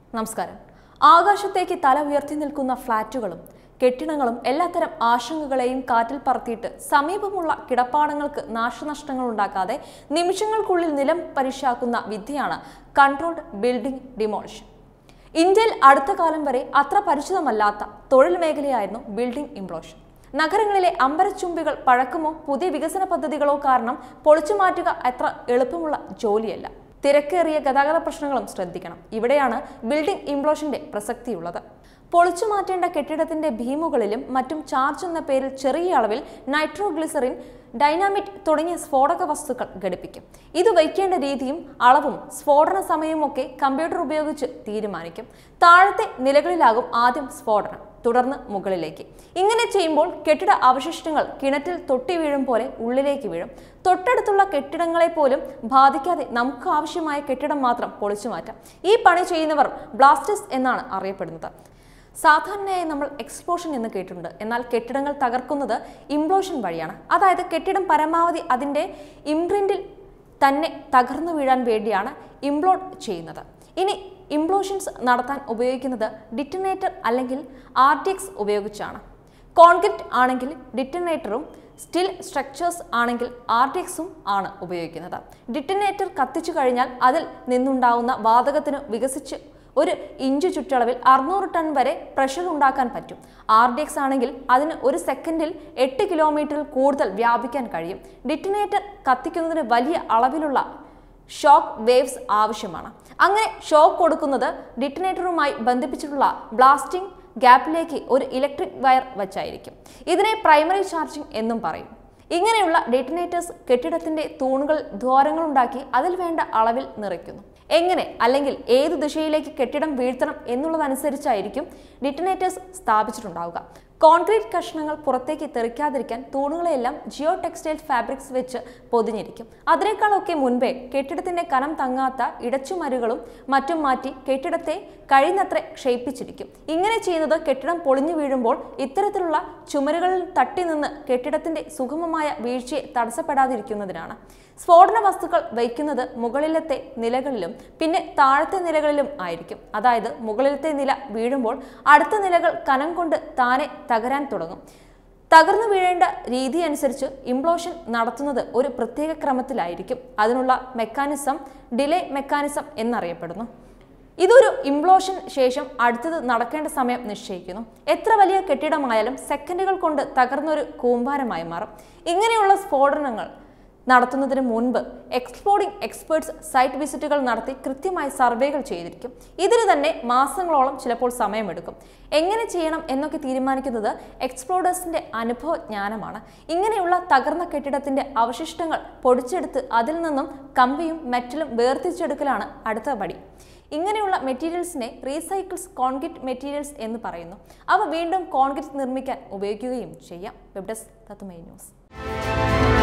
നമസ്കാരം ആകാശത്തേക്ക് തല ഉയർത്തി നിൽക്കുന്ന ഫ്ളാറ്റുകളും കെട്ടിടങ്ങളും എല്ലാത്തരം ആശങ്കകളെയും കാറ്റിൽ പറത്തിയിട്ട് സമീപമുള്ള കിടപ്പാടങ്ങൾക്ക് നാശനഷ്ടങ്ങൾ ഉണ്ടാക്കാതെ നിമിഷങ്ങൾക്കുള്ളിൽ നിലം പരിശാക്കുന്ന വിദ്യയാണ് കൺട്രോൾഡ് ബിൽഡിംഗ് ഡിമോളിഷൻ ഇന്ത്യയിൽ അടുത്ത കാലം വരെ അത്ര പരിചിതമല്ലാത്ത തൊഴിൽ മേഖലയായിരുന്നു ബിൽഡിംഗ് ഇംപ്ലോഷൻ നഗരങ്ങളിലെ അമ്പരച്ചുംബികൾ പഴക്കമോ പുതിയ വികസന പദ്ധതികളോ കാരണം പൊളിച്ചു മാറ്റുക അത്ര എളുപ്പമുള്ള ജോലിയല്ല തിരക്കേറിയ ഗതാഗത പ്രശ്നങ്ങളും ശ്രദ്ധിക്കണം ഇവിടെയാണ് ബിൽഡിംഗ് ഇംപ്ലോഷന്റെ പ്രസക്തിയുള്ളത് പൊളിച്ചു മാറ്റേണ്ട കെട്ടിടത്തിന്റെ ഭീമുകളിലും മറ്റും ചാർജ് എന്ന പേരിൽ ചെറിയ അളവിൽ നൈട്രോഗ്ലിസറിൻ ഡൈനാമിറ്റ് തുടങ്ങിയ സ്ഫോടക വസ്തുക്കൾ ഘടിപ്പിക്കും ഇത് വയ്ക്കേണ്ട രീതിയും അളവും സ്ഫോടന സമയവുമൊക്കെ കമ്പ്യൂട്ടർ ഉപയോഗിച്ച് തീരുമാനിക്കും താഴത്തെ നിലകളിലാകും ആദ്യം സ്ഫോടനം തുടർന്ന് മുകളിലേക്ക് ഇങ്ങനെ ചെയ്യുമ്പോൾ കെട്ടിട അവശിഷ്ടങ്ങൾ കിണറ്റിൽ തൊട്ടി വീഴും പോലെ ഉള്ളിലേക്ക് വീഴും തൊട്ടടുത്തുള്ള കെട്ടിടങ്ങളെ പോലും ബാധിക്കാതെ നമുക്ക് ആവശ്യമായ കെട്ടിടം മാത്രം പൊളിച്ചു മാറ്റാം ഈ പണി ചെയ്യുന്നവർ ബ്ലാസ്റ്റേഴ്സ് എന്നാണ് അറിയപ്പെടുന്നത് സാധാരണയായി നമ്മൾ എക്സ്പ്ലോഷൻ എന്ന് കേട്ടിട്ടുണ്ട് എന്നാൽ കെട്ടിടങ്ങൾ തകർക്കുന്നത് ഇംപ്ലോഷൻ വഴിയാണ് അതായത് കെട്ടിടം പരമാവധി അതിൻ്റെ ഇംപ്രിൻറ്റിൽ തന്നെ തകർന്നു വീഴാൻ വേണ്ടിയാണ് ഇംപ്ലോഡ് ചെയ്യുന്നത് ഇനി ഇംപ്ലോഷൻസ് നടത്താൻ ഉപയോഗിക്കുന്നത് ഡിറ്റനേറ്റർ അല്ലെങ്കിൽ ആർ ഡി എക്സ് ഉപയോഗിച്ചാണ് കോൺക്രീറ്റ് ആണെങ്കിൽ ഡിറ്റനേറ്ററും സ്റ്റിൽ സ്ട്രക്ചേഴ്സ് ആണെങ്കിൽ ആർ ഡി എക്സും ആണ് ഉപയോഗിക്കുന്നത് ഡിറ്റനേറ്റർ കത്തിച്ചു കഴിഞ്ഞാൽ അതിൽ നിന്നുണ്ടാവുന്ന വാതകത്തിന് വികസിച്ച് ഒരു ഇഞ്ച് ചുറ്റളവിൽ അറുന്നൂറ് ടൺ വരെ പ്രഷർ ഉണ്ടാക്കാൻ പറ്റും ആർ ഡി എക്സ് ആണെങ്കിൽ അതിന് ഒരു സെക്കൻഡിൽ എട്ട് കിലോമീറ്ററിൽ കൂടുതൽ വ്യാപിക്കാൻ കഴിയും ഡിറ്റനേറ്റർ കത്തിക്കുന്നതിന് വലിയ അളവിലുള്ള ഷോക്ക് വേവ്സ് ആവശ്യമാണ് അങ്ങനെ ഷോക്ക് കൊടുക്കുന്നത് ഡിറ്റനേറ്ററുമായി ബന്ധിപ്പിച്ചിട്ടുള്ള ബ്ലാസ്റ്റിംഗ് ഗ്യാപ്പിലേക്ക് ഒരു ഇലക്ട്രിക് വയർ വച്ചായിരിക്കും ഇതിനെ പ്രൈമറി ചാർജിംഗ് എന്നും പറയും ഇങ്ങനെയുള്ള ഡെറ്റിനേറ്റേഴ്സ് കെട്ടിടത്തിന്റെ തൂണുകൾ ദ്വാരങ്ങളുണ്ടാക്കി അതിൽ വേണ്ട അളവിൽ നിറയ്ക്കുന്നു എങ്ങനെ അല്ലെങ്കിൽ ഏത് ദിശയിലേക്ക് കെട്ടിടം വീഴ്ത്തണം എന്നുള്ളതനുസരിച്ചായിരിക്കും ഡിറ്റനേറ്റേഴ്സ് സ്ഥാപിച്ചിട്ടുണ്ടാവുക കോൺക്രീറ്റ് കഷ്ണങ്ങൾ പുറത്തേക്ക് തെറിക്കാതിരിക്കാൻ തൂണുകളെല്ലാം ജിയോ ടെക്സ്റ്റൈൽ ഫാബ്രിക്സ് വെച്ച് പൊതിഞ്ഞിരിക്കും അതിനേക്കാളൊക്കെ മുൻപേ കെട്ടിടത്തിന്റെ കനം തങ്ങാത്ത ഇടച്ചുമരുകളും മറ്റും മാറ്റി കെട്ടിടത്തെ കഴിയുന്നത്ര ക്ഷയിപ്പിച്ചിരിക്കും ഇങ്ങനെ ചെയ്യുന്നത് കെട്ടിടം പൊളിഞ്ഞു വീഴുമ്പോൾ ഇത്തരത്തിലുള്ള ചുമരുകളിൽ തട്ടി നിന്ന് കെട്ടിടത്തിന്റെ സുഗമമായ വീഴ്ചയെ തടസ്സപ്പെടാതിരിക്കുന്നതിനാണ് സ്ഫോടന വസ്തുക്കൾ വയ്ക്കുന്നത് മുകളിലത്തെ നിലകളിലും പിന്നെ താഴത്തെ നിലകളിലും ആയിരിക്കും അതായത് മുകളിലത്തെ നില വീഴുമ്പോൾ അടുത്ത നിലകൾ കനം കൊണ്ട് താനെ തകരാൻ തുടങ്ങും തകർന്നു വീഴേണ്ട രീതി അനുസരിച്ച് ഇംപ്ലോഷൻ നടത്തുന്നത് ഒരു പ്രത്യേക ക്രമത്തിലായിരിക്കും അതിനുള്ള മെക്കാനിസം ഡിലേ മെക്കാനിസം എന്നറിയപ്പെടുന്നു ഇതൊരു ഇംപ്ലോഷൻ ശേഷം അടുത്തത് നടക്കേണ്ട സമയം നിശ്ചയിക്കുന്നു എത്ര വലിയ കെട്ടിടമായാലും സെക്കൻഡുകൾ കൊണ്ട് തകർന്നൊരു കൂമ്പാരമായി മാറും ഇങ്ങനെയുള്ള സ്ഫോടനങ്ങൾ നടത്തുന്നതിന് മുൻപ് എക്സ്പ്ലോഡിംഗ് എക്സ്പേർട്സ് സൈറ്റ് വിസിറ്റുകൾ നടത്തി കൃത്യമായി സർവേകൾ ചെയ്തിരിക്കും ഇതിന് തന്നെ മാസങ്ങളോളം ചിലപ്പോൾ സമയമെടുക്കും എങ്ങനെ ചെയ്യണം എന്നൊക്കെ തീരുമാനിക്കുന്നത് എക്സ്പ്ലോഡേഴ്സിന്റെ അനുഭവ ജ്ഞാനമാണ് ഇങ്ങനെയുള്ള തകർന്ന കെട്ടിടത്തിന്റെ അവശിഷ്ടങ്ങൾ പൊടിച്ചെടുത്ത് അതിൽ നിന്നും കമ്പിയും മെറ്റലും വേർതിരിച്ചെടുക്കലാണ് അടുത്ത പടി ഇങ്ങനെയുള്ള മെറ്റീരിയൽസിനെ റീസൈക്കിൾസ് കോൺക്രീറ്റ് മെറ്റീരിയൽസ് എന്ന് പറയുന്നു അവ വീണ്ടും കോൺക്രീറ്റ് നിർമ്മിക്കാൻ ഉപയോഗിക്കുകയും ചെയ്യാം വെബ് ഡെസ്ക് തത്തുമൈ ന്യൂസ്